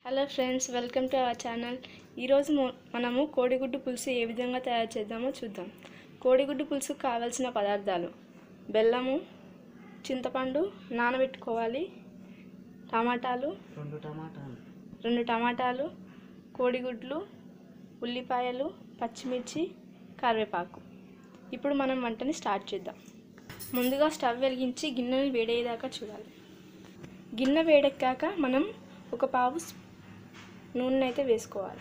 hello friends welcome to our channel ఈరోజు మొ- మనము కోడిగుడ్డు పులుసు ఏ విధంగా తయారు చేద్దామో చూద్దాం కోడిగుడ్డు పులుసుకు కావాల్సిన పదార్థాలు బెల్లము చింతపండు నానబెట్టుకోవాలి టమాటాలు రెండు టమాటాలు రెండు టమాటాలు కోడిగుడ్లు ఉల్లిపాయలు పచ్చిమిర్చి కరివేపాకు ఇప్పుడు మనం వంటని స్టార్ట్ చేద్దాం ముందుగా స్టవ్ వెలిగించి గిన్నెని వేడయ్యేదాకా చూడాలి గిన్నె వేడెక్కాక మనం ఒక పావు స్- నూనె అయితే వేసుకోవాలి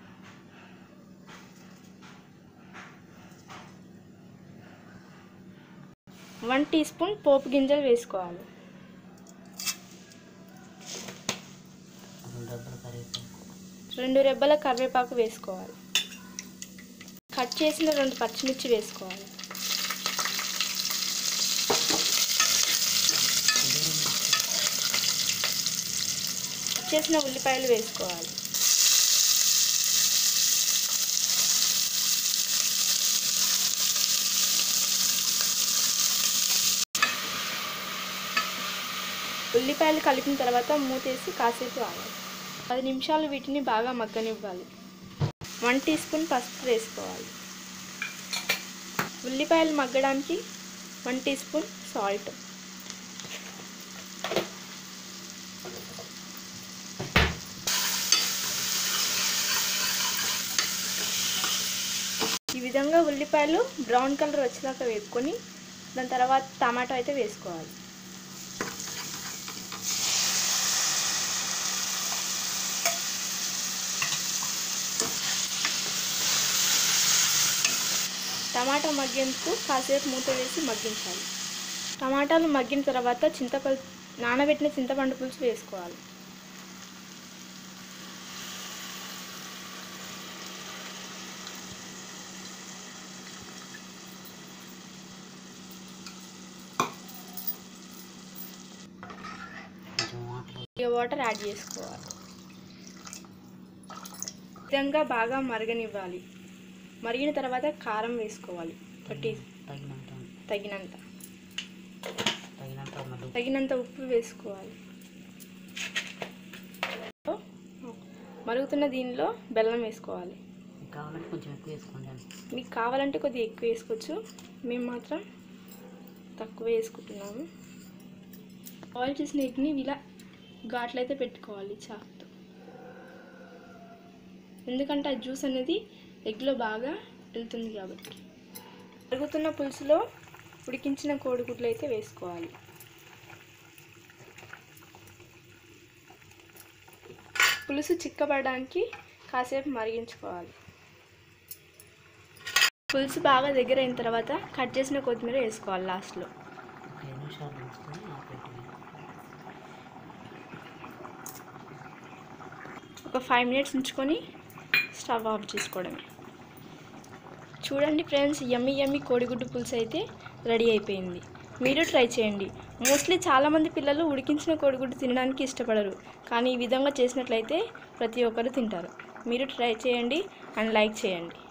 వన్ టీ స్పూన్ పోపు గింజలు వేసుకోవాలి రెండు డబ్బులు కరివేపాకు రెండు రెబ్బల కరివేపాకు వేసుకోవాలి కట్ చేసిన రెండు పచ్చిమిర్చి వేసుకోవాలి కట్ చేసిన ఉల్లిపాయలు వేసుకోవాలి ఉల్లిపాయలు కలిపిన తర్వాత మూతేసి కాసేపు ఆగాలి పది నిమిషాలు వీటిని బాగా మగ్గనివ్వాలి వన్ టీ స్పూన్ పసుపు వేసుకోవాలి ఉల్లిపాయలు మగ్గడానికి వన్ టీ స్పూన్ సాల్ట్ ఈ విధంగా ఉల్లిపాయలు బ్రౌన్ కలర్ వచ్చేదాకా వేపుకొని దాని తర్వాత టమాటో అయితే వేసుకోవాలి టమాటా మగ్గేందుకు కాసేపు మూత వేసి మగ్గించాలి టమాటాలు మగ్గిన తర్వాత చింతపండు నానబెట్టిన చింతపండు పులుసు వేసుకోవాలి కొంచెం వాటర్ ఇక వాటర్ యాడ్ చేసుకోవాలి ఈ విధంగా బాగా మరగనివ్వాలి మరిగిన తర్వాత కారం వేసుకోవాలి ఒకటి తగినంత తగినంత తగినంత మళ్ళీ తగినంత ఉప్పు వేసుకోవాలి మరుగుతున్న దీనిలో బెల్లం వేసుకోవాలి మీకు కావాలంటే కొంచెం ఎక్కువ వేసుకోండి అండి మీకు కావాలంటే కొద్దిగా ఎక్కువ వేసుకోవచ్చు మేము మాత్రం తక్కువ వేసుకుంటున్నాము బాయిల్ చేసిన ఎగ్ని ఇలా ఘాట్లు అయితే పెట్టుకోవాలి చాకుతో ఎందుకంటే ఆ జ్యూస్ అనేది ఎగ్లో బాగా వెళ్తుంది కాబట్టి మరుగుతున్న పులుసులో ఉడికించిన కోడిగుడ్లు అయితే వేసుకోవాలి పులుసు చిక్కబడడానికి కాసేపు మరిగించుకోవాలి పులుసు బాగా దగ్గర అయిన తర్వాత కట్ చేసిన కొత్తిమీర వేసుకోవాలి లాస్ట్లో ఒక ఐదు నిమిషాలు ఉంచుకొని ఆపేయండి ఒక ఫైవ్ మినిట్స్ ఉంచుకొని స్టవ్ ఆఫ్ చేసుకోవడమే చూడండి ఫ్రెండ్స్ యమ్మి యమ్మి కోడిగుడ్డు పులుసు అయితే రెడీ అయిపోయింది మీరు ట్రై చేయండి మోస్ట్లీ చాలామంది పిల్లలు ఉడికించిన కోడిగుడ్డు తినడానికి ఇష్టపడరు కానీ ఈ విధంగా చేసినట్లయితే ప్రతి ఒక్కరు తింటారు మీరు ట్రై చేయండి అండ్ లైక్ చేయండి